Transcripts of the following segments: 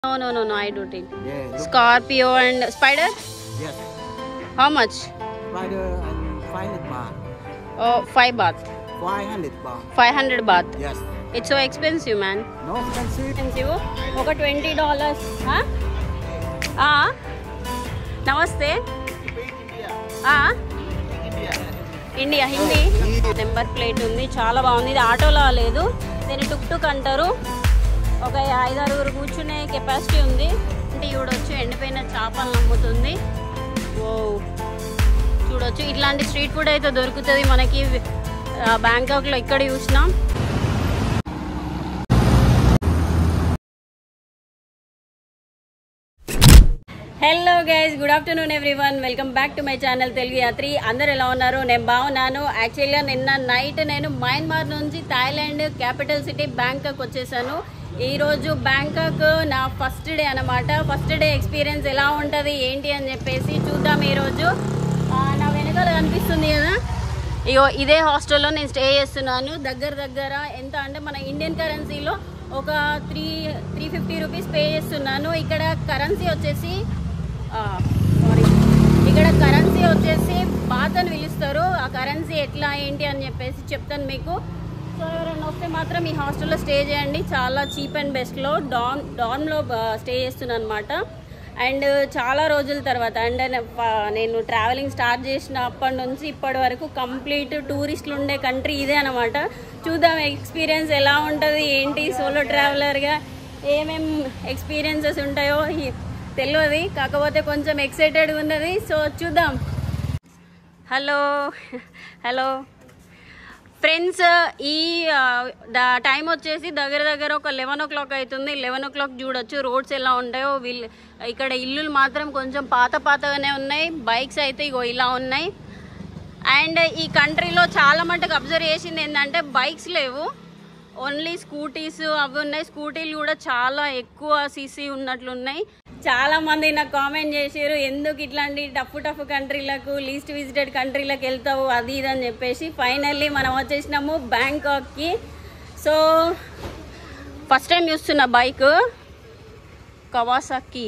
No, no, no, no, I don't think. Yeah, look, Scorpio and spider? yes. How much? Spider and 500 baht. Oh, 5 baht. 500 baht. 500 baht. Yes. It's so expensive, man. No expensive. Expensive ఒక twenty dollars నమస్తే ఆ? India Hindi number plate ఉంది చాలా బాగుంది ఇది ఆటోలో లేదు దీన్ని టుక్ టుక్ అంటారు ఒక ఐదారుగురు కూర్చునే కెపాసిటీ ఉంది అంటే చూడొచ్చు ఎండిపోయిన చేపలు నమ్ముతుంది ఓ చూడొచ్చు ఇట్లాంటి స్ట్రీట్ ఫుడ్ అయితే దొరుకుతుంది మనకి ఆ, బ్యాంకాక్లో ఇక్కడ చూసినాం hello guys good afternoon everyone welcome back to my channel Telugu Yatri అందరు ఎలా ఉన్నారు నేను బాగున్నాను యాక్చువల్గా నిన్న నైట్ నేను మయన్మార్ నుంచి థాయిలాండ్ క్యాపిటల్ సిటీ బ్యాంకాక్ వచ్చేసాను ఈరోజు బ్యాంకాక్ నా ఫస్ట్ డే అనమాట ఫస్ట్ డే ఎక్స్పీరియన్స్ ఎలా ఉంటుంది ఏంటి అని చెప్పేసి చూద్దాం ఈరోజు ఆ, నా వెనకాల కనిపిస్తుంది కదా ఇగో ఇదే హాస్టల్లో నేను స్టే చేస్తున్నాను దగ్గర దగ్గర ఎంత అంటే మన ఇండియన్ కరెన్సీలో ఒక three three fifty rupees pay చేస్తున్నాను ఇక్కడ కరెన్సీ వచ్చేసి సారీ ఇక్కడ కరెన్సీ వచ్చేసి బాత్ అని పిలుస్తారు ఆ కరెన్సీ ఎట్లా ఏంటి అని చెప్పేసి చెప్తాను మీకు సో ఎవరైనా వస్తే మాత్రం ఈ హాస్టల్లో స్టే చేయండి చాలా చీప్ అండ్ బెస్ట్లో డామ్ డామ్లో స్టే చేస్తున్నాను అనమాట అండ్ చాలా రోజుల తర్వాత అండ్ నేను ట్రావెలింగ్ స్టార్ట్ చేసినప్పటి నుంచి ఇప్పటి వరకు కంప్లీట్ టూరిస్టులు ఉండే కంట్రీ ఇదే అనమాట చూద్దాం ఎక్స్పీరియన్స్ ఎలా ఉంటుంది ఏంటి సోలో ట్రావెలర్గా ఏమేం ఎక్స్పీరియన్సెస్ ఉంటాయో ఈ- తెలియదు కాకపోతే కొంచెం ఎక్సైటెడ్గా ఉన్నది సో చూద్దాం హలో హలో ఫ్రెండ్స్ ఈ టైం వచ్చేసి దగ్గర దగ్గర ఒక లెవెన్ ఓ క్లాక్ అవుతుంది లెవెన్ ఓ క్లాక్ చూడొచ్చు రోడ్స్ ఎలా ఉంటాయో వీళ్ళు ఇక్కడ ఇల్లులు మాత్రం కొంచెం పాత పాతగానే ఉన్నాయి బైక్స్ అయితే ఇగో ఇలా ఉన్నాయి అండ్ ఈ కంట్రీలో చాలా మటుకు అబ్జర్వ్ చేసింది ఏంటంటే బైక్స్ లేవు ఓన్లీ స్కూటీస్ అవి ఉన్నాయి స్కూటీలు కూడా చాలా ఎక్కువ సీసీ ఉన్నట్లున్నాయి చాలా మంది నాకు కామెంట్ చేసారు ఎందుకు ఇట్లాంటి టఫ్ టఫ్ కంట్రీలకు లీస్ట్ విజిటెడ్ కంట్రీలకు వెళ్తావు అది ఇది అని చెప్పేసి ఫైనల్లీ మనం వచ్చేసినాము బ్యాంకాక్కి సో ఫస్ట్ టైం చూస్తున్న బైక్ కవాసాకి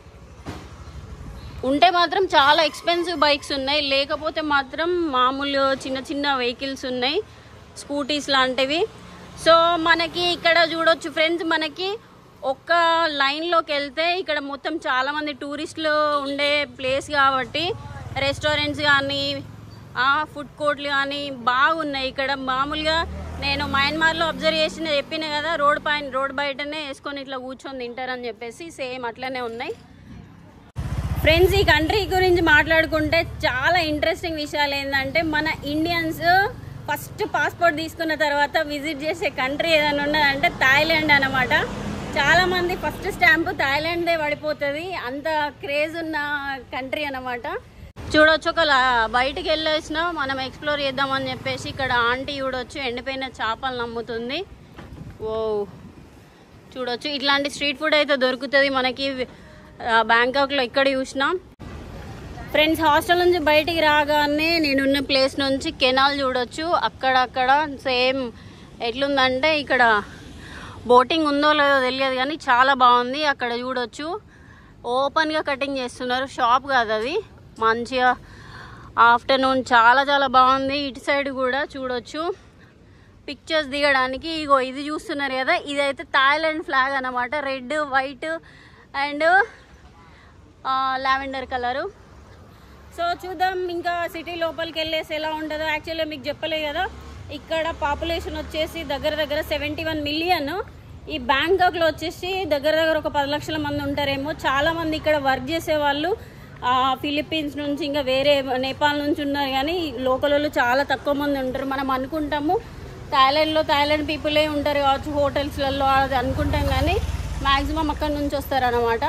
ఉంటే మాత్రం చాలా ఎక్స్పెన్సివ్ బైక్స్ ఉన్నాయి లేకపోతే మాత్రం మామూలు చిన్న చిన్న వెహికల్స్ ఉన్నాయి స్కూటీస్ లాంటివి సో మనకి ఇక్కడ చూడొచ్చు ఫ్రెండ్స్ మనకి ఒక్క లైన్లోకి వెళ్తే ఇక్కడ మొత్తం చాలామంది టూరిస్టులు ఉండే ప్లేస్ కాబట్టి రెస్టారెంట్స్ కానీ ఫుడ్ కోర్ట్లు కానీ బాగున్నాయి ఇక్కడ మామూలుగా నేను మయన్మార్లో అబ్జర్వ్ చేసిన చెప్పిన కదా రోడ్ పైన రోడ్ బయటనే వేసుకొని ఇట్లా కూర్చొని తింటారని చెప్పేసి సేమ్ అట్లనే ఉన్నాయి ఫ్రెండ్స్ ఈ కంట్రీ గురించి మాట్లాడుకుంటే చాలా ఇంట్రెస్టింగ్ విషయాలు ఏంటంటే మన ఇండియన్స్ ఫస్ట్ పాస్పోర్ట్ తీసుకున్న తర్వాత విజిట్ చేసే కంట్రీ ఏదైనా ఉన్నదంటే థాయిలాండ్ అనమాట చాలా మంది ఫస్ట్ స్టాంపు థాయిలాండ్దే పడిపోతుంది అంత క్రేజ్ ఉన్న కంట్రీ అనమాట చూడొచ్చు ఒక లా- బయటికి వెళ్ళేసిన మనం ఎక్స్ప్లోర్ చేద్దామని చెప్పేసి ఇక్కడ ఆంటీ చూడొచ్చు ఎండిపోయిన చేపలు నమ్ముతుంది ఓ చూడొచ్చు ఇట్లాంటి స్ట్రీట్ ఫుడ్ అయితే దొరుకుతుంది మనకి ఆ, బ్యాంకాక్లో ఎక్కడ చూసినా ఫ్రెండ్స్ హాస్టల్ నుంచి బయటికి రాగానే నేనున్న ప్లేస్ నుంచి కెనాల్ చూడొచ్చు అక్కడక్కడ సేమ్ ఎట్లుందంటే ఇక్కడ బోటింగ్ ఉందో లేదో తెలియదు కానీ చాలా బాగుంది అక్కడ చూడొచ్చు ఓపెన్గా కటింగ్ చేస్తున్నారు షాప్ కాదు అది మంచిగా ఆఫ్టర్నూన్ చాలా చాలా బాగుంది ఇటు సైడ్ కూడా చూడొచ్చు పిక్చర్స్ దిగడానికి ఇగో ఇది చూస్తున్నారు కదా ఇదైతే థాయిలాండ్ ఫ్లాగ్ అన్నమాట red white and lavender colour so చూద్దాం ఇంకా సిటీ లోపలికి వెళ్ళేసి ఎలా ఉంటుందో యాక్చువల్గా మీకు చెప్పలే కదా ఇక్కడ పాపులేషన్ వచ్చేసి దగ్గర దగ్గర సెవెంటీ వన్ మిలియన్ ఈ బ్యాంకాక్లో వచ్చేసి దగ్గర దగ్గర ఒక పది లక్షల మంది ఉంటారేమో చాలా మంది ఇక్కడ వర్క్ చేసే వాళ్ళు ఆ, ఫిలిప్పీన్స్ నుంచి ఇంకా వేరే నేపాల్ నుంచి ఉన్నారు కానీ లోకల్ వాళ్ళు చాలా తక్కువ మంది ఉంటారు మనం అనుకుంటాము థాయిలాండ్లో థాయిలాండ్ పీపులే ఉంటారు కావచ్చు హోటల్స్లలో అది అనుకుంటాం కానీ మ్యాక్సిమం అక్కడ నుంచి వస్తారనమాట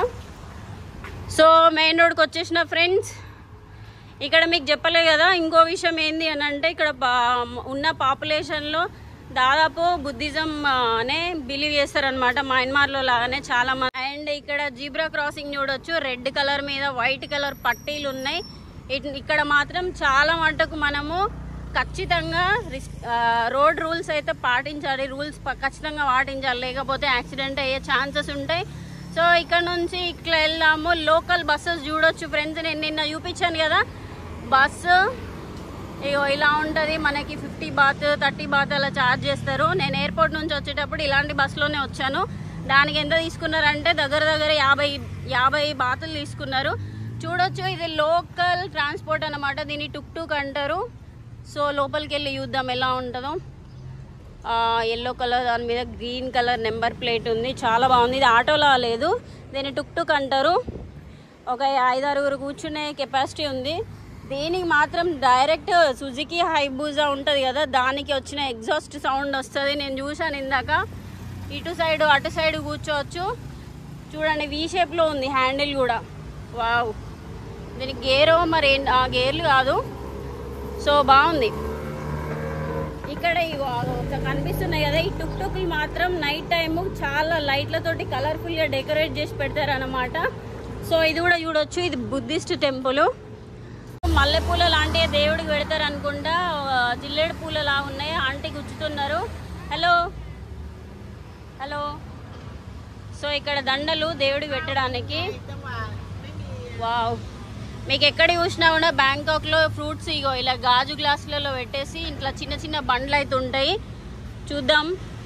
సో మెయిన్ రోడ్కి వచ్చేసిన ఫ్రెండ్స్ ఇక్కడ మీకు చెప్పలే కదా ఇంకో విషయం ఏంది అని అంటే ఇక్కడ పా- ఉన్న పాపులేషన్లో దాదాపు బుద్ధిజం ఆ, అనే బిలీవ్ చేస్తారనమాట మయన్మార్లో లాగానే చాలా మంది అండ్ ఇక్కడ జీబ్రా క్రాసింగ్ చూడొచ్చు రెడ్ కలర్ మీద వైట్ కలర్ పట్టీలు ఉన్నాయి ఇట్- ఇక్కడ మాత్రం చాలా మటుకు మనము ఖచ్చితంగా రిస్- ఆ, రోడ్ రూల్స్ అయితే పాటించాలి రూల్స్ ప- ఖచ్చితంగా పాటించాలి లేకపోతే యాక్సిడెంట్ అయ్యే ఛాన్సెస్ ఉంటాయి సో సో ఇక్కడ నుంచి ఇట్లా వెళ్దాము లోకల్ బస్సెస్ చూడొచ్చు ఫ్రెండ్స్ నేను నిన్న చూపించాను కదా బస్సు ఇగో ఇలా ఉంటుంది మనకి ఫిఫ్టీ బాత్ థర్టీ బాత్ అలా ఛార్జ్ చేస్తారు నేను ఎయిర్పోర్ట్ నుంచి వచ్చేటప్పుడు ఇలాంటి బస్సులోనే వచ్చాను దానికి ఎంత తీసుకున్నారంటే దగ్గర దగ్గర యాభై యాభై బాతులు తీసుకున్నారు చూడొచ్చు ఇది లోకల్ ట్రాన్స్పోర్ట్ అన్నమాట దీన్ని టుక్ టుక్ అంటారు సో లోపలికి వెళ్ళి చూద్దాం ఎలా ఉంటుందో ఎల్లో కలర్ దాని మీద గ్రీన్ కలర్ నెంబర్ ప్లేట్ ఉంది చాలా బాగుంది ఇది ఆటోలా లేదు దీన్ని టుక్ టుక్ అంటారు ఒక ఐదారుగురు కూర్చునే కెపాసిటీ ఉంది దీనికి మాత్రం డైరెక్ట్ సుజుకి హైబూజా ఉంటుంది కదా దానికి వచ్చిన ఎగ్జాస్ట్ సౌండ్ వస్తుంది నేను చూశాను ఇందాక ఇటు సైడ్ అటు సైడ్ కూర్చోవచ్చు చూడండి వీ షేప్లో ఉంది హ్యాండిల్ కూడా వావ్ దీనికి గేరో మరి ఏం- ఆ గేర్లు కాదు సో బాగుంది ఇక్కడ ఇగో ఒక కనిపిస్తున్నాయి కదా ఈ టుక్ టుక్లు మాత్రం నైట్ టైం చాలా లైట్లతోటి కలర్ఫుల్ గా డెకరేట్ చేసి పెడతారు అనమాట సో ఇది కూడా చూడొచ్చు ఇది బుద్ధిస్ట్ టెంపుల్ మల్లెపూల లాంటి దేవుడికి పెడతారు అనుకుంటా ఆ, జిల్లేడు పూల లా ఉన్నాయి ఆంటీ గుచ్చుతున్నారు హలో హలో సో ఇక్కడ దండలు దేవుడికి పెట్టడానికి వావ్ మీకు ఎక్కడ చూసినా కూడా బ్యాంకాక్లో ఫ్రూట్స్ ఇగో ఇలా గాజు గ్లాసులలో పెట్టేసి ఇట్లా చిన్న చిన్న బండ్లు అయితే ఉంటాయి చూద్దాం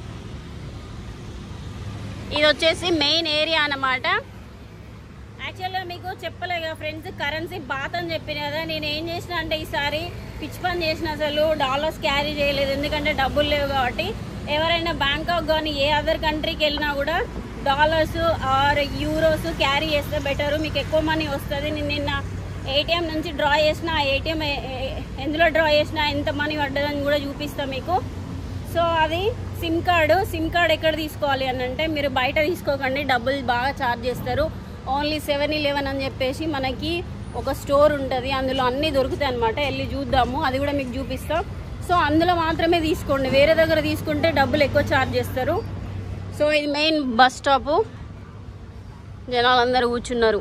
ఇది వచ్చేసి మెయిన్ ఏరియా అన్నమాట యాక్చువల్గా మీకు చెప్పలే కదా ఫ్రెండ్స్ కరెన్సీ బాత్ అని చెప్పిన కదా నేను ఏం చేసిన అంటే ఈసారి పిచ్ పని చేసిన అసలు డాలర్స్ క్యారీ చేయలేదు ఎందుకంటే డబ్బులు లేవు కాబట్టి ఎవరైనా బ్యాంకాక్ కానీ ఏ అదర్ కంట్రీకి వెళ్ళినా కూడా డాలర్స్ ఆర్ యూరోస్ క్యారీ చేస్తే బెటర్ మీకు ఎక్కువ మనీ వస్తుంది నేను నిన్న ఏటీఎం నుంచి డ్రా చేసిన ఆ ఏటీఎం ఎందులో డ్రా చేసినా ఎంత మనీ పడ్డదని కూడా చూపిస్తా మీకు సో అది సిమ్ కార్డు సిమ్ కార్డ్ ఎక్కడ తీసుకోవాలి అని అంటే మీరు బయట తీసుకోకండి డబ్బులు బాగా ఛార్జ్ చేస్తారు ఓన్లీ సెవెన్ ఇలెవెన్ అని చెప్పేసి మనకి ఒక స్టోర్ ఉంటుంది అందులో అన్నీ దొరుకుతాయి అనమాట వెళ్ళి చూద్దాము అది కూడా మీకు చూపిస్తాం సో అందులో మాత్రమే తీసుకోండి వేరే దగ్గర తీసుకుంటే డబ్బులు ఎక్కువ ఛార్జ్ చేస్తారు సో ఇది మెయిన్ బస్ స్టాపు జనాలందరూ కూర్చున్నారు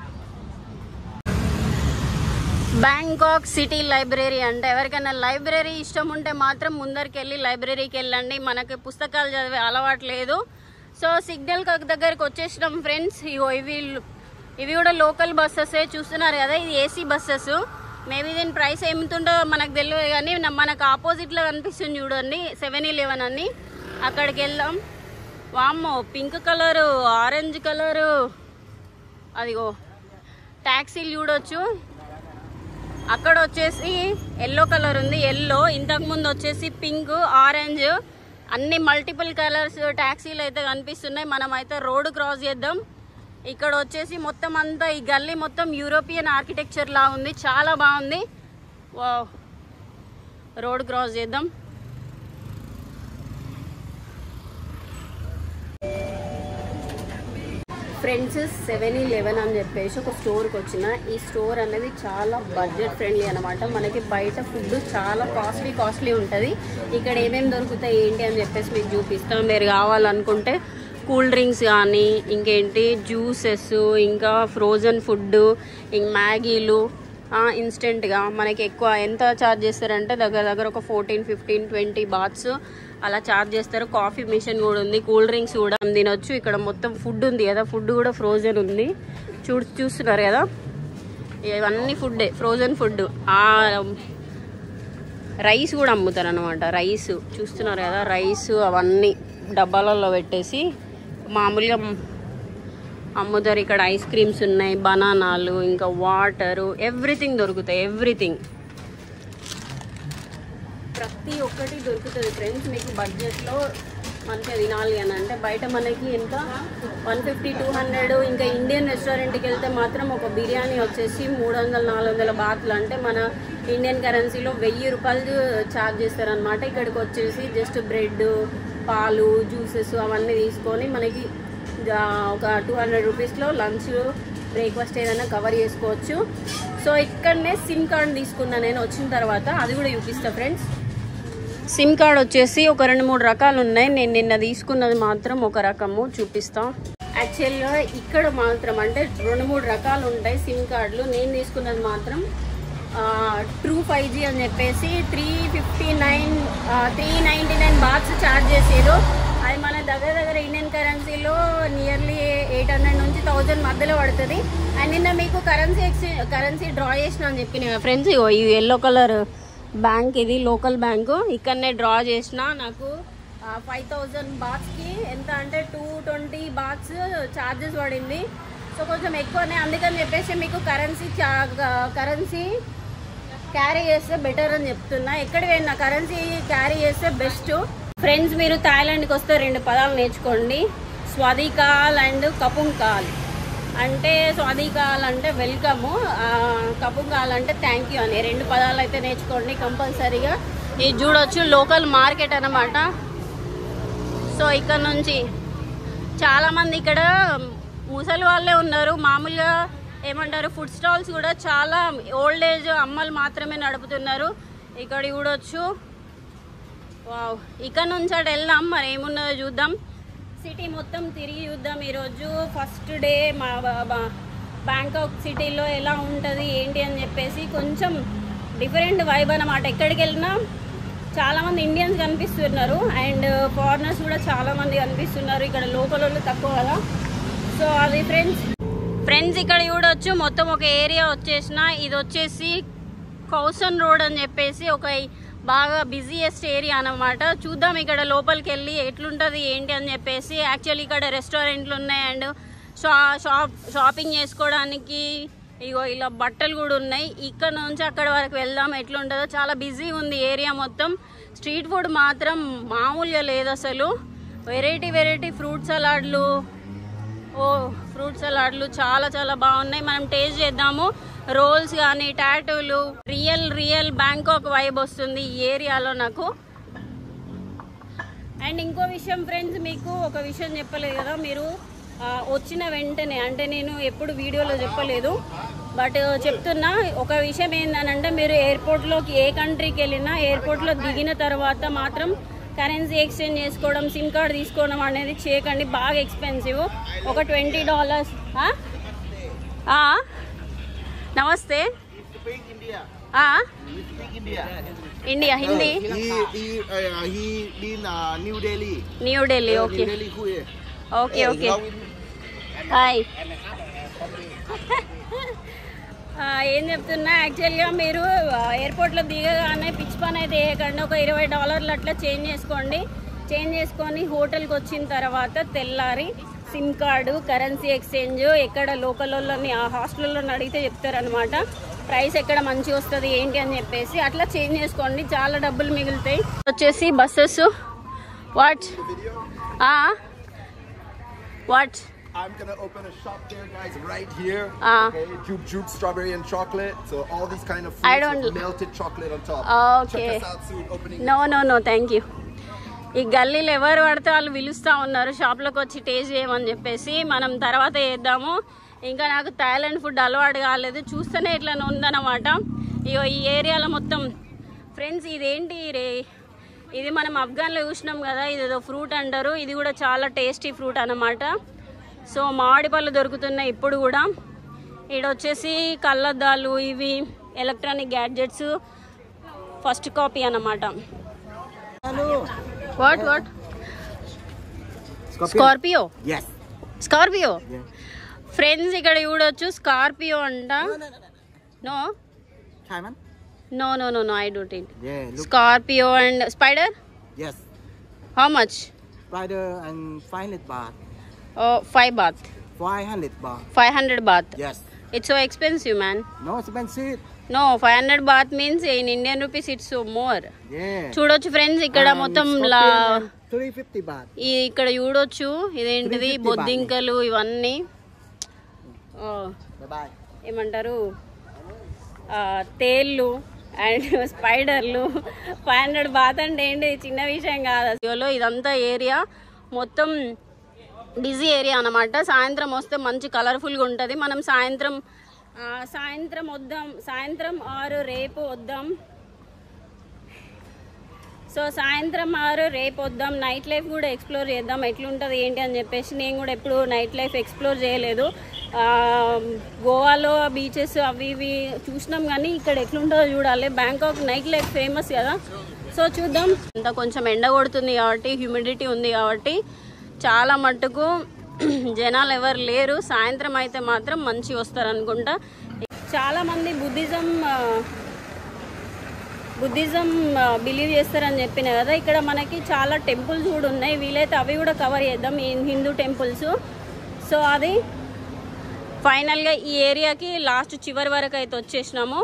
బ్యాంకాక్ సిటీ లైబ్రరీ అంటే ఎవరికైనా లైబ్రరీ ఇష్టం ఉంటే మాత్రం ముందరికి వెళ్ళి లైబ్రరీకి వెళ్ళండి మనకి పుస్తకాలు చదివే అలవాటు లేదు సో సిగ్నల్ దగ్గరికి వచ్చేసినాం ఫ్రెండ్స్ ఇగో ఇవి ఇవి కూడా లోకల్ బస్సెస్ చూస్తున్నారు కదా ఇది ఏసీ బస్సెస్ మేబీ దీని ప్రైస్ ఏమితుండో మనకు తెలియదు కానీ నా- మనకు ఆపోజిట్లో కనిపిస్తుంది చూడండి సెవెన్ ఇలెవెన్ అని అక్కడికి వెళ్దాం వామ్మో పింక్ కలరు ఆరెంజ్ కలరు అదిగో ట్యాక్సీలు చూడొచ్చు అక్కడ వచ్చేసి ఎల్లో కలర్ ఉంది ఎల్లో ఇంతకు ముందు వచ్చేసి పింక్ ఆరెంజ్ అన్ని మల్టిపుల్ కలర్స్ ట్యాక్సీలు అయితే కనిపిస్తున్నాయి మనం అయితే రోడ్ క్రాస్ చేద్దాం ఇక్కడ వచ్చేసి మొత్తం అంతా ఈ గల్లీ మొత్తం యూరోపియన్ ఆర్కిటెక్చర్ లా ఉంది చాలా బాగుంది వావ్. రోడ్ క్రాస్ చేద్దాం ఫ్రెండ్స్ సెవెన్ ఇలెవెన్ అని చెప్పేసి ఒక స్టోర్కి వచ్చిన ఈ స్టోర్ అనేది చాలా బడ్జెట్ ఫ్రెండ్లీ అనమాట మనకి బయట ఫుడ్ చాలా కాస్ట్లీ కాస్ట్లీ ఉంటుంది ఇక్కడ ఏమేమి దొరుకుతాయి ఏంటి అని చెప్పేసి మీకు చూపిస్తాం మీరు కావాలనుకుంటే కూల్ డ్రింక్స్ కానీ ఇంకేంటి జ్యూసెస్ ఇంకా ఫ్రోజన్ ఫుడ్ ఇంక మ్యాగీలు ఇన్స్టెంట్గా మనకి ఎక్కువ ఎంత ఛార్జ్ చేస్తారంటే దగ్గర దగ్గర ఒక ఫోర్టీన్ ఫిఫ్టీన్ ట్వంటీ బాత్స్ అలా ఛార్జ్ చేస్తారు కాఫీ మిషన్ కూడా ఉంది కూల్ డ్రింక్స్ కూడా తినొచ్చు ఇక్కడ మొత్తం ఫుడ్ ఉంది కదా ఫుడ్ కూడా ఫ్రోజన్ ఉంది చూ చూస్తున్నారు కదా ఇవన్నీ ఫుడ్డే ఫ్రోజన్ ఫుడ్ ఆ రైస్ కూడా అమ్ముతారు అనమాట రైస్ చూస్తున్నారు కదా రైస్ అవన్నీ డబ్బాలలో పెట్టేసి మామూలుగా అమ్ముతారు ఇక్కడ ఐస్ క్రీమ్స్ ఉన్నాయి బనానాలు ఇంకా వాటరు ఎవ్రీథింగ్ దొరుకుతాయి ఎవ్రీథింగ్ ప్రతి ఒక్కటి దొరుకుతుంది ఫ్రెండ్స్ మీకు బడ్జెట్లో మంచిగా తినాలి అని అంటే బయట మనకి ఎంత వన్ ఫిఫ్టీ టూ హండ్రెడ్ ఇంకా ఇండియన్ రెస్టారెంట్కి వెళ్తే మాత్రం ఒక బిర్యానీ వచ్చేసి మూడు వందల నాలుగు వందల బాతులు అంటే మన ఇండియన్ కరెన్సీలో వెయ్యి రూపాయలు ఛార్జ్ చేస్తారనమాట ఇక్కడికి వచ్చేసి జస్ట్ బ్రెడ్ పాలు జ్యూసెస్ అవన్నీ తీసుకొని మనకి జా- ఒక టూ హండ్రెడ్ రూపీస్లో లంచ్ బ్రేక్ఫాస్ట్ ఏదైనా కవర్ చేసుకోవచ్చు సో ఇక్కడనే సిమ్ కార్డ్ తీసుకున్నా నేను వచ్చిన తర్వాత అది కూడా చూపిస్తా ఫ్రెండ్స్ సిమ్ కార్డ్ వచ్చేసి ఒక రెండు మూడు రకాలు ఉన్నాయి నేను నిన్న తీసుకున్నది మాత్రం ఒక రకము చూపిస్తా యాక్చువల్గా ఇక్కడ మాత్రం అంటే రెండు మూడు రకాలు ఉంటాయి సిమ్ కార్డులు నేను తీసుకున్నది మాత్రం ట్రూ ఫైవ్ జీ అని చెప్పేసి three fifty nine three ninety nine bucks charge చేసేరు అది మన దగ్గర దగ్గర ఇండియన్ కరెన్సీలో నియర్లీ ఎయిట్ హండ్రెడ్ నుంచి థౌజండ్ మధ్యలో పడుతుంది అండ్ నిన్న మీకు కరెన్సీ ఎక్స్చేంజ్ కరెన్సీ డ్రా చేసిన అని చెప్పిన ఫ్రెండ్స్ ఇగో ఈ ఎల్లో కలర్ బ్యాంక్ ఇది లోకల్ బ్యాంకు ఇక్కడనే డ్రా చేసిన నాకు ఫైవ్ థౌజండ్ బాక్స్కి ఎంత అంటే టూ ట్వంటీ బాక్స్ ఛార్జెస్ పడింది సో కొంచెం ఎక్కువనే అందుకని చెప్పేసి మీకు కరెన్సీ కరెన్సీ క్యారీ చేస్తే బెటర్ అని చెప్తున్నా ఎక్కడ పోయినా కరెన్సీ క్యారీ చేస్తే బెస్ట్ ఫ్రెండ్స్ మీరు థాయిలాండ్కి వస్తే రెండు పదాలు నేర్చుకోండి స్వాదికాల్ అండ్ కపుంకాల్ అంటే స్వాదికాల్ అంటే వెల్కమ్ కపుంకాల్ అంటే థ్యాంక్ యూ అని రెండు పదాలు అయితే నేర్చుకోండి కంపల్సరీగా ఇది చూడొచ్చు లోకల్ మార్కెట్ అన్నమాట సో ఇక్కడ నుంచి చాలామంది ఇక్కడ ముసలి వాళ్ళే ఉన్నారు మామూలుగా ఏమంటారు ఫుడ్ స్టాల్స్ కూడా చాలా ఓల్డ్ ఏజ్ అమ్మలు మాత్రమే నడుపుతున్నారు ఇక్కడ చూడొచ్చు వావ్ ఇక్కడ నుంచి అటు వెళ్దాం మరి ఏమున్నదో చూద్దాం సిటీ మొత్తం తిరిగి చూద్దాం ఈరోజు ఫస్ట్ డే మా బా- బా- బ్యాంకాక్ సిటీలో ఎలా ఉంటుంది ఏంటి అని చెప్పేసి కొంచెం డిఫరెంట్ వైబ్ అన్నమాట ఎక్కడికి వెళ్ళినా చాలామంది ఇండియన్స్ కనిపిస్తున్నారు అండ్ ఫారినర్స్ కూడా చాలామంది కనిపిస్తున్నారు ఇక్కడ లోకల్ వాళ్ళు తక్కువ కదా సో అది ఫ్రెండ్స్ ఫ్రెండ్స్ ఇక్కడ చూడొచ్చు మొత్తం ఒక ఏరియా వచ్చేసిన ఇది వచ్చేసి కౌసన్ రోడ్ అని చెప్పేసి ఒక బాగా బిజీయెస్ట్ ఏరియా అన్నమాట చూద్దాం ఇక్కడ లోపలికి వెళ్ళి ఎట్లుంటుంది ఏంటి అని చెప్పేసి యాక్చువల్లీ ఇక్కడ రెస్టారెంట్లు ఉన్నాయి అండ్ షా షాప్ షాపింగ్ చేసుకోవడానికి ఇగో ఇలా బట్టలు కూడా ఉన్నాయి ఇక్కడ నుంచి అక్కడ వరకు వెళ్దాం ఎట్లుంటుందో చాలా బిజీ ఉంది ఏరియా మొత్తం స్ట్రీట్ ఫుడ్ మాత్రం మామూలుగా లేదు అసలు వెరైటీ వెరైటీ ఫ్రూట్ సలాడ్లు ఓ ఫ్రూట్ సలాడ్లు చాలా చాలా బాగున్నాయి మనం టేస్ట్ చేద్దాము రోల్స్ కానీ టాటూలు రియల్ రియల్ బ్యాంకాక్ వైబ్ వస్తుంది ఈ ఏరియాలో నాకు అండ్ ఇంకో విషయం ఫ్రెండ్స్ మీకు ఒక విషయం చెప్పలేదు కదా మీరు ఆ, వచ్చిన వెంటనే అంటే నేను ఎప్పుడు వీడియోలో చెప్పలేదు బట్ చెప్తున్నా ఒక విషయం ఏంటనంటే మీరు ఎయిర్పోర్ట్లోకి ఏ కంట్రీకి వెళ్ళినా ఎయిర్పోర్ట్లో దిగిన తర్వాత మాత్రం కరెన్సీ ఎక్స్చేంజ్ చేసుకోవడం సిమ్ కార్డ్ తీసుకోవడం అనేది చేయకండి బాగా ఎక్స్పెన్సివ్ ఒక ట్వంటీ డాలర్స్ నమస్తే speak India. ఆ, We speak India. India Hindi He he uh, he been uh, New Delhi. New Delhi Uh, okay New Delhi who is? Okay Uh, okay now in- hi ఆ, ఏం చెప్తున్నా యాక్చువల్గా మీరు ఆ, ఎయిర్పోర్ట్లో దిగగానే పిచ్ పని అయితే వేయకండి ఒక ఇరవై డాలర్లు అట్లా చేంజ్ చేసుకోండి చేంజ్ చేసుకొని హోటల్కి వచ్చిన తర్వాత తెల్లారి సిమ్ కార్డు కరెన్సీ ఎక్స్చేంజ్ ఎక్కడ లోకల్ వాళ్ళని ఆ హాస్టల్లో అడిగితే చెప్తారనమాట ప్రైస్ ఎక్కడ మంచిగా వస్తుంది ఏంటి అని చెప్పేసి అట్లా చేంజ్ చేసుకోండి చాలా డబ్బులు మిగులుతాయి వచ్చేసి buses what what I'm gonna open a shop there, guys, right here. Ah. Okay, juke juke, strawberry and chocolate. So all these kind of I fruits don't- with melted chocolate on top. Okay. Check us out soon. Opening. No no no thank you ఈ గల్లీలు ఎవరు పడితే వాళ్ళు పిలుస్తూ ఉన్నారు షాప్లోకి వచ్చి taste చేయమని చెప్పేసి మనం తర్వాత చేద్దాము ఇంకా నాకు థాయిలాండ్ ఫుడ్ అలవాటు కాలేదు చూస్తేనే ఇట్లా ఉందన్నమాట ఇగో ఈ ఏరియాలో మొత్తం ఫ్రెండ్స్ ఇదేంటి రే ఇది మనం అఫ్ఘాన్లో చూసినాం కదా ఇది ఏదో ఫ్రూట్ అంటారు ఇది కూడా చాలా టేస్టీ ఫ్రూట్ అన్నమాట సో మామిడి పళ్ళు దొరుకుతున్నాయి ఇప్పుడు కూడా ఈడ వచ్చేసి కళ్ళద్దాలు ఇవి ఎలక్ట్రానిక్ గ్యాడ్జెట్స్ ఫస్ట్ కాపీ అన్నమాట Hello. What what Scorpion. Scorpio Yes. Scorpio Yeah. Friends ఇక్కడ చూడొచ్చు స్కార్పియో అంట no Thai man? No no no no I don't it Yeah. Look. Scorpio and spider Yes. How much Spider and 500 baht. Five baht 500 baht. Five hundred baht Yes. It's so expensive man No expensive. No five hundred baht means in Indian rupees it's more Yeah. చూడొచ్చు friends ఇక్కడ And మొత్తం scorpion లా and 350 baht. ఈ ఇక్కడ చూడొచ్చు ఇదేంటిది 350 బొద్దింకలు ఇవన్నీ ఓ, Bye bye. ఏమంటారు ఆ, తేళ్ళు అండ్ స్పైడర్లు ఫైవ్ హండ్రెడ్ బాత్ అంటే ఏంటి చిన్న విషయం కాదు అసలు ఇదంతా ఏరియా మొత్తం బిజీ ఏరియా అన్నమాట సాయంత్రం వస్తే మంచి కలర్ఫుల్గా ఉంటుంది మనం సాయంత్రం ఆ, సాయంత్రం వద్దాం సాయంత్రం ఆరు రేపు వద్దాం సో సాయంత్రం ఆరు రేపు వద్దాం నైట్ లైఫ్ కూడా ఎక్స్ప్లోర్ చేద్దాం ఎట్లుంటుంది ఏంటి అని చెప్పేసి నేను కూడా ఎప్పుడు నైట్ లైఫ్ ఎక్స్ప్లోర్ చేయలేదు ఆ, గోవాలో బీచెస్ అవి ఇవి చూసినాం కానీ ఇక్కడ ఎట్లుంటుందో చూడాలి బ్యాంకాక్ నైట్ లైఫ్ ఫేమస్ కదా సో చూద్దాం ఇంత కొంచెం ఎండ కొడుతుంది కాబట్టి హ్యూమిడిటీ ఉంది కాబట్టి చాలా మట్టుకు జనాలు ఎవరు లేరు సాయంత్రం అయితే మాత్రం మంచి వస్తారు అనుకుంటా చాలా మంది బుద్ధిజం ఆ, బుద్ధిజం బిలీవ్ చేస్తారని చెప్పిన కదా ఇక్కడ మనకి చాలా టెంపుల్స్ కూడా ఉన్నాయి వీలైతే అవి కూడా కవర్ చేద్దాం ఈ హిందూ టెంపుల్స్ సో అది ఫైనల్గా ఈ ఏరియాకి లాస్ట్ చివరి వరకు అయితే వచ్చేసినాము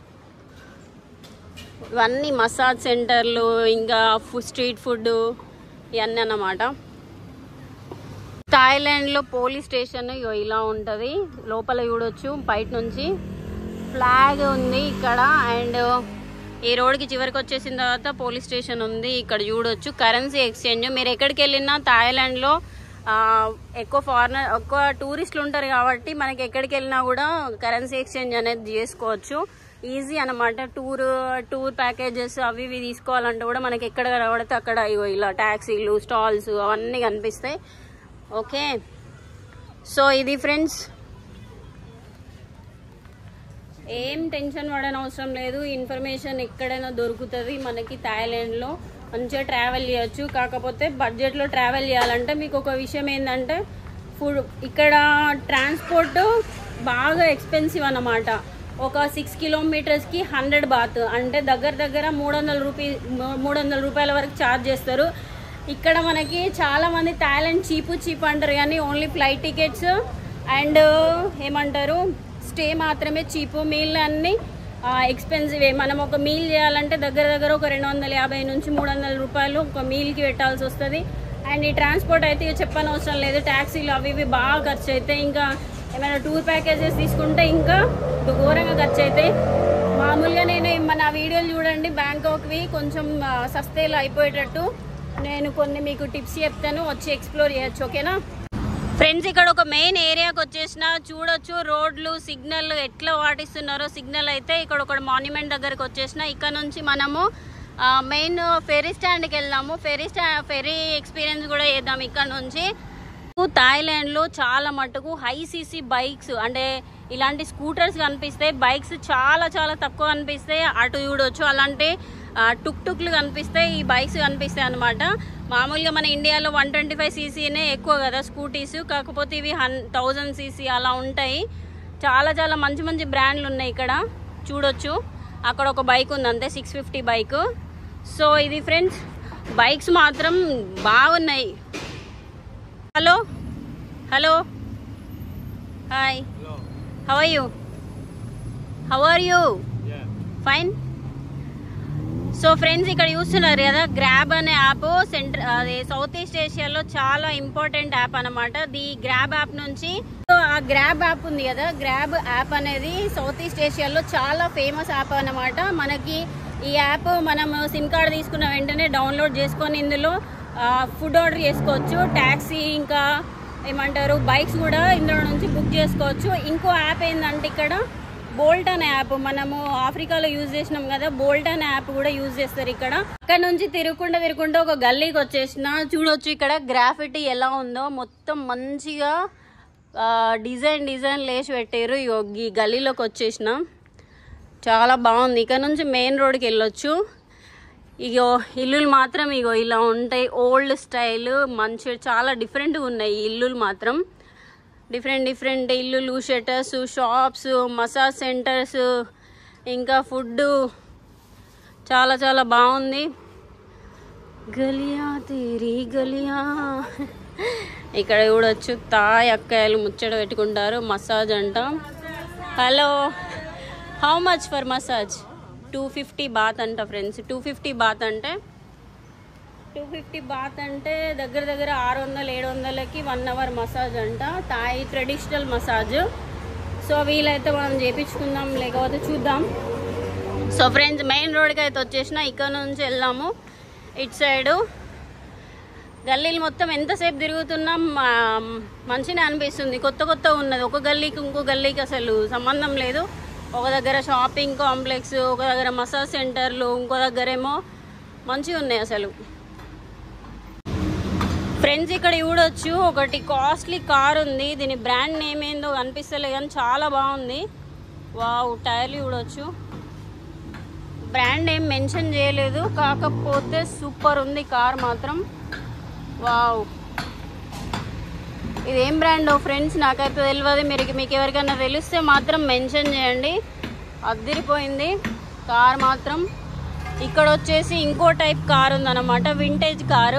ఇవన్నీ మసాజ్ సెంటర్లు ఇంకా ఫుడ్ స్ట్రీట్ ఫుడ్ ఇవన్నీ అన్నమాట థాయిలాండ్లో పోలీస్ స్టేషన్ ఇగో ఇలా ఉంటుంది లోపల చూడొచ్చు బయట నుంచి ఫ్లాగ్ ఉంది ఇక్కడ అండ్ ఈ రోడ్కి చివరికి వచ్చేసిన తర్వాత పోలీస్ స్టేషన్ ఉంది ఇక్కడ చూడొచ్చు కరెన్సీ ఎక్స్చేంజ్ మీరు ఎక్కడికి వెళ్ళినా థాయిలాండ్లో ఆ, ఎక్కువ ఫారినర్ ఎక్కువ టూరిస్టులు ఉంటారు కాబట్టి మనకి ఎక్కడికి వెళ్ళినా కూడా కరెన్సీ ఎక్స్చేంజ్ అనేది చేసుకోవచ్చు ఈజీ అనమాట టూర్ టూర్ ప్యాకేజెస్ అవి ఇవి తీసుకోవాలంటే కూడా మనకి ఎక్కడ కనబడితే అక్కడ ఇగో ఇలా ట్యాక్సీలు స్టాల్స్ అవన్నీ కనిపిస్తాయి ఓకే సో ఇది ఫ్రెండ్స్ ఏం టెన్షన్ పడని అవసరం లేదు ఇన్ఫర్మేషన్ ఎక్కడైనా దొరుకుతుంది మనకి థాయిలాండ్లో మంచిగా ట్రావెల్ చేయొచ్చు కాకపోతే బడ్జెట్లో ట్రావెల్ చేయాలంటే మీకు ఒక విషయం ఏంటంటే ఫుడ్ ఇక్కడ ట్రాన్స్పోర్ట్ బాగా ఎక్స్పెన్సివ్ అన్నమాట ఒక సిక్స్ కిలోమీటర్స్కి హండ్రెడ్ బాత్ అంటే దగ్గర దగ్గర మూడు వందల రూపీ మూడు వందల రూపాయల వరకు ఛార్జ్ చేస్తారు ఇక్కడ మనకి చాలా మంది థాయిలాండ్ చీపు చీప్ అంటారు కానీ ఓన్లీ ఫ్లైట్ టికెట్స్ అండ్ ఏమంటారు స్టే మాత్రమే చీపు మీల్ అన్ని ఎక్స్పెన్సివే మనం ఒక మీల్ చేయాలంటే దగ్గర దగ్గర ఒక రెండు వందల యాభై నుంచి మూడు వందల రూపాయలు ఒక మీల్కి పెట్టాల్సి వస్తుంది అండ్ ఈ ట్రాన్స్పోర్ట్ అయితే ఇక చెప్పనవసరం లేదు ట్యాక్సీలు అవి ఇవి బాగా ఖర్చు అవుతాయి ఇంకా ఏమైనా టూర్ ప్యాకేజెస్ తీసుకుంటే ఇంకా ఘోరంగా ఖర్చు అవుతాయి మామూలుగా నేను మన వీడియోలు చూడండి బ్యాంకాక్వి కొంచెం ఆ, సస్తేలో అయిపోయేటట్టు నేను కొన్ని మీకు టిప్స్ చెప్తాను వచ్చి ఎక్స్ప్లోర్ చేయొచ్చు ఓకేనా ఫ్రెండ్స్ ఇక్కడ ఒక మెయిన్ ఏరియాకి వచ్చేసిన చూడొచ్చు రోడ్లు సిగ్నల్ ఎట్లా పాటిస్తున్నారో సిగ్నల్ అయితే ఇక్కడ ఒక మాన్యుమెంట్ దగ్గరకు వచ్చేసిన ఇక్కడ నుంచి మనము మెయిన్ ఫెరీ స్టాండ్కి వెళ్దాము ఫెరీ స్టా ఫెరీ ఎక్స్పీరియన్స్ కూడా చేద్దాం ఇక్కడ నుంచి థాయిలాండ్లో చాలా మటుకు హై సీసీ బైక్స్ అంటే ఇలాంటి స్కూటర్స్ కనిపిస్తాయి బైక్స్ చాలా చాలా తక్కువ కనిపిస్తాయి అటు చూడొచ్చు అలాంటి ఆ, టుక్ టుక్లు కనిపిస్తాయి ఈ బైక్స్ కనిపిస్తాయి అనమాట మామూలుగా మన ఇండియాలో వన్ ట్వంటీ ఫైవ్ సీసీనే ఎక్కువ కదా స్కూటీస్ కాకపోతే ఇవి హన్ థౌజండ్ సీసీ అలా ఉంటాయి చాలా చాలా మంచి మంచి బ్రాండ్లు ఉన్నాయి ఇక్కడ చూడొచ్చు అక్కడ ఒక బైక్ ఉంది అంతే సిక్స్ ఫిఫ్టీ బైక్ సో ఇది ఫ్రెండ్స్ బైక్స్ మాత్రం బాగున్నాయి hello hello hi how are you how are you fine so friends ఇక్కడ చూస్తున్నారు కదా గ్రాబ్ అనే యాప్ సెంటర్ అదే సౌత్ ఈస్ట్ ఏషియాలో చాలా ఇంపార్టెంట్ యాప్ అన్నమాట ది గ్రాబ్ యాప్ నుంచి సో ఆ గ్రాబ్ యాప్ ఉంది కదా గ్రాబ్ యాప్ అనేది సౌత్ ఈస్ట్ ఏషియాలో చాలా ఫేమస్ యాప్ అన్నమాట మనకి ఈ యాప్ మనం సిమ్ కార్డ్ తీసుకున్న వెంటనే డౌన్లోడ్ చేసుకొని ఇందులో ఫుడ్ ఆర్డర్ చేసుకోవచ్చు ట్యాక్సీ ఇంకా ఏమంటారు బైక్స్ కూడా ఇందులో నుంచి బుక్ చేసుకోవచ్చు ఇంకో యాప్ ఏంటంటే ఇక్కడ బోల్ట్ అనే యాప్ మనము ఆఫ్రికాలో యూజ్ చేసినాం కదా బోల్ట్ అనే యాప్ కూడా యూజ్ చేస్తారు ఇక్కడ అక్కడ నుంచి తిరుగుకుంటూ తిరుగుకుంటూ ఒక గల్లీకి వచ్చేసిన చూడొచ్చు ఇక్కడ గ్రాఫిటీ ఎలా ఉందో మొత్తం మంచిగా ఆ, డిజైన్ డిజైన్ లేచి పెట్టారు ఇగో ఈ గల్లీలోకి వచ్చేసిన చాలా బాగుంది ఇక్కడ నుంచి మెయిన్ రోడ్కి వెళ్ళొచ్చు ఇగో ఇల్లులు మాత్రం ఇగో ఇలా ఉంటాయి ఓల్డ్ స్టైల్ మంచి చాలా డిఫరెంట్గా ఉన్నాయి ఈ ఇల్లులు మాత్రం డిఫరెంట్ డిఫరెంట్ ఇల్లులు షటర్స్ షాప్స్ మసాజ్ సెంటర్స్ ఇంకా ఫుడ్ చాలా చాలా బాగుంది గలియా తేరీ గలియా ఇక్కడ చూడొచ్చు తాయ్ అక్కాయలు ముచ్చట పెట్టుకుంటారు మసాజ్ అంట hello how much for massage two fifty baht అంట ఫ్రెండ్స్ టూ ఫిఫ్టీ బాత్ అంటే టూ ఫిఫ్టీ బాత్ అంటే దగ్గర దగ్గర ఆరు వందలు ఏడు వందలకి వన్ అవర్ మసాజ్ అంట థాయ్ ట్రెడిషనల్ మసాజ్ సో వీలైతే మనం చేపించుకుందాం లేకపోతే చూద్దాం సో ఫ్రెండ్స్ మెయిన్ రోడ్కి అయితే వచ్చేసిన ఇక్కడ నుంచి వెళ్దాము ఇటు సైడు గల్లీలు మొత్తం ఎంతసేపు తిరుగుతున్నాం మా- మంచిగా అనిపిస్తుంది కొత్త కొత్త ఉన్నది ఒక గల్లీకి ఇంకో గల్లీకి అసలు సంబంధం లేదు ఒక దగ్గర షాపింగ్ కాంప్లెక్స్ ఒక దగ్గర మసాజ్ సెంటర్లు ఇంకో దగ్గర ఏమో మంచిగా ఉన్నాయి అసలు ఫ్రెండ్స్ ఇక్కడ చూడొచ్చు ఒకటి కాస్ట్లీ కార్ ఉంది దీని బ్రాండ్ నేమ్ ఏందో కనిపిస్తలే కానీ చాలా బాగుంది వావ్ టైర్లు చూడొచ్చు బ్రాండ్ ఏం మెన్షన్ చేయలేదు కాకపోతే సూపర్ ఉంది కార్ మాత్రం వావ్ ఇది ఏం బ్రాండ్ ఫ్రెండ్స్ నాకైతే తెలియదు మీరు మీకు ఎవరికైనా తెలిస్తే మాత్రం మెన్షన్ చేయండి అద్దరిపోయింది కార్ మాత్రం ఇక్కడ వచ్చేసి ఇంకో టైప్ కార్ ఉందన్నమాట vintage car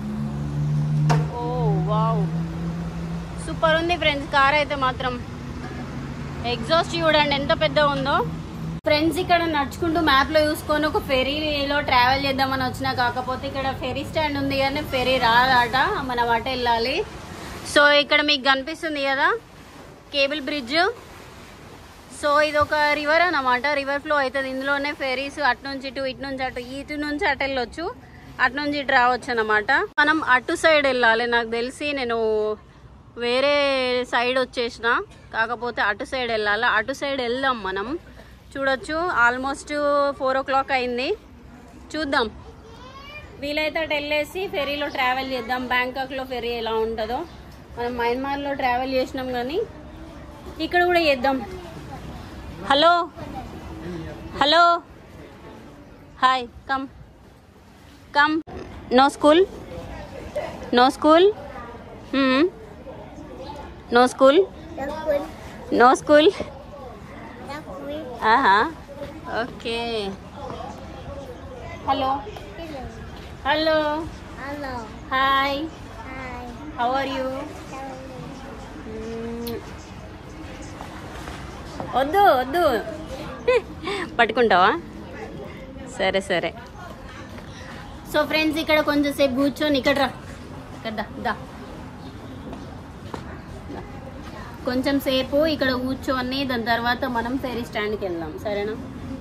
oh wow super ఉంది ఫ్రెండ్స్ కార్ అయితే మాత్రం ఎగ్జాస్ట్ చూడండి ఎంత పెద్దగా ఉందో ఫ్రెండ్స్ ఇక్కడ నడుచుకుంటూ మ్యాప్ లో చూసుకొని ఒక ఫెరీలో ట్రావెల్ చేద్దామని వచ్చినా కాకపోతే ఇక్కడ ఫెరీ స్టాండ్ ఉంది కానీ ఫెరీ రాదట మనం అట వెళ్ళాలి సో ఇక్కడ మీకు కనిపిస్తుంది కదా కేబుల్ బ్రిడ్జ్ సో ఇది ఒక రివర్ అన్నమాట రివర్ ఫ్లో అవుతుంది ఇందులోనే ఫెరీస్ అటు నుంచి ఇటు ఇటు నుంచి అటు ఇటు నుంచి అటు వెళ్ళొచ్చు అటు నుంచి ఇటు రావచ్చు అనమాట మనం అటు సైడ్ వెళ్ళాలి నాకు తెలిసి నేను వేరే సైడ్ వచ్చేసిన కాకపోతే అటు సైడ్ వెళ్ళాలి అటు సైడ్ వెళ్దాం మనం చూడొచ్చు ఆల్మోస్ట్ ఫోర్ ఓ క్లాక్ అయింది చూద్దాం వీలైతే అటు వెళ్ళేసి ఫెరీలో ట్రావెల్ చేద్దాం బ్యాంకాక్లో ఫెరీ ఎలా ఉంటుందో మనం మయన్మార్లో ట్రావెల్ చేసినాం కానీ ఇక్కడ కూడా చేద్దాం hello hello hi come come no school no school no school no school ఆహా okay hello hello Hello. Hi Hi. How are you వద్దు వద్దు పట్టుకుంటావా సరే సరే సో ఫ్రెండ్స్ ఇక్కడ కొంచెం సేపు కూర్చొని ఇక్కడ రా ఇక్కడ దా, దా దా. కొంచెం సేపు ఇక్కడ కూర్చొని దాని తర్వాత మనం ఫెరీ స్టాండ్కి వెళ్దాం సరేనా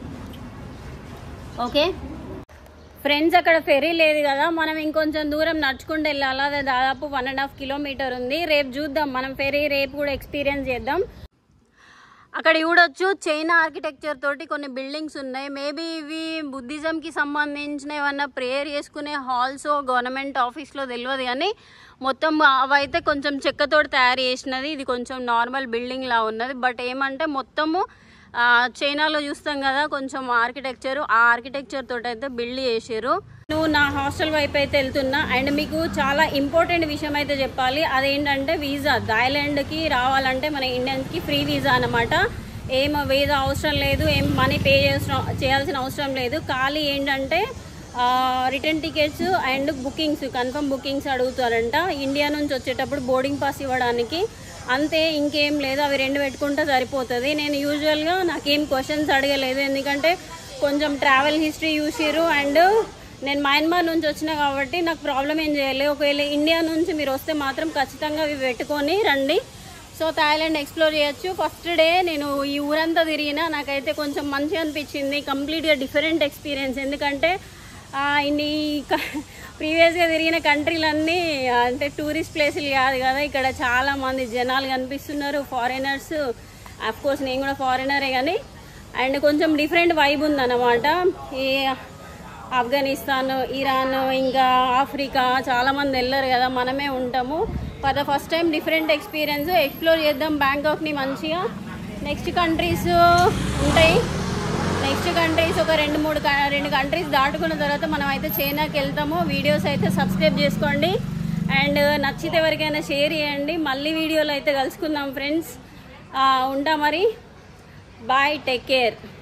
ఓకే ఫ్రెండ్స్ అక్కడ ఫెరీ లేదు కదా మనం ఇంకొంచెం దూరం నడుచుకుంటూ వెళ్ళాలి అదే దాదాపు వన్ అండ్ హాఫ్ కిలోమీటర్ ఉంది రేపు చూద్దాం మనం ఫెరీ రేపు కూడా ఎక్స్పీరియన్స్ చేద్దాం అక్కడ చూడొచ్చు చైనా ఆర్కిటెక్చర్ తోటి కొన్ని బిల్డింగ్స్ ఉన్నాయి మేబీ ఇవి బుద్ధిజంకి సంబంధించిన ఏమన్నా ప్రేయర్ చేసుకునే హాల్స్ గవర్నమెంట్ ఆఫీస్లో తెలియదు కానీ మొత్తం అవైతే కొంచెం చెక్కతోటి తయారు చేసినది ఇది కొంచెం నార్మల్ బిల్డింగ్ లా ఉన్నది బట్ ఏమంటే మొత్తము ఆ, చైనాలో చూస్తాం కదా కొంచెం ఆర్కిటెక్చర్ ఆ ఆర్కిటెక్చర్ తోటి అయితే బిల్డ్ చేసారు నువ్వు నా హాస్టల్ వైపు అయితే వెళ్తున్నా అండ్ మీకు చాలా ఇంపార్టెంట్ విషయం అయితే చెప్పాలి అదేంటంటే వీసా థాయిలాండ్కి రావాలంటే మన ఇండియన్స్కి ఫ్రీ వీసా అనమాట ఏం వీసా అవసరం లేదు ఏం మనీ పే చేసిన చేయాల్సిన అవసరం లేదు ఖాళీ ఏంటంటే return tickets and bookings confirm bookings అడుగుతారంట ఇండియా నుంచి వచ్చేటప్పుడు బోర్డింగ్ పాస్ ఇవ్వడానికి అంతే ఇంకేం లేదు అవి రెండు పెట్టుకుంటే సరిపోతుంది నేను యూజువల్గా నాకేం క్వశ్చన్స్ అడగలేదు ఎందుకంటే కొంచెం ట్రావెల్ హిస్టరీ చూసిర్రు అండ్ నేను మయన్మార్ నుంచి వచ్చిన కాబట్టి నాకు ప్రాబ్లం ఏం చేయలేదు ఒకవేళ ఇండియా నుంచి మీరు వస్తే మాత్రం ఖచ్చితంగా అవి పెట్టుకొని రండి సో థాయిలాండ్ ఎక్స్ప్లోర్ చేయొచ్చు ఫస్ట్ డే నేను ఈ ఊరంతా తిరిగినా నాకైతే కొంచెం మంచిగా అనిపించింది కంప్లీట్గా డిఫరెంట్ ఎక్స్పీరియన్స్ ఎందుకంటే ఆ, ఇన్ని ప్రీవియస్గా తిరిగిన కంట్రీలన్నీ అంటే టూరిస్ట్ ప్లేసులు కాదు కదా ఇక్కడ చాలా మంది జనాలు కనిపిస్తున్నారు ఫారినర్స్ కోర్స్ నేను కూడా ఫారినరే కానీ అండ్ కొంచెం డిఫరెంట్ వైబ్ ఉందన్నమాట ఈ ఆఫ్ఘనిస్తాన్ ఇరాన్ ఇంకా ఆఫ్రికా చాలా మంది వెళ్ళరు కదా మనమే ఉంటాము for the first time different experience explore చేద్దాం బ్యాంకాక్ని మంచిగా నెక్స్ట్ కంట్రీస్ ఉంటాయి నెక్స్ట్ కంట్రీస్ ఒక రెండు మూడు క- రెండు కంట్రీస్ దాటుకున్న తర్వాత మనం అయితే చైనాకి వెళ్తాము వీడియోస్ అయితే సబ్స్క్రైబ్ చేసుకోండి అండ్ నచ్చితే ఎవరికైనా షేర్ చేయండి మళ్ళీ వీడియోలో అయితే కలుసుకుందాం ఫ్రెండ్స్ ఉంటా మరి బాయ్ టేక్ కేర్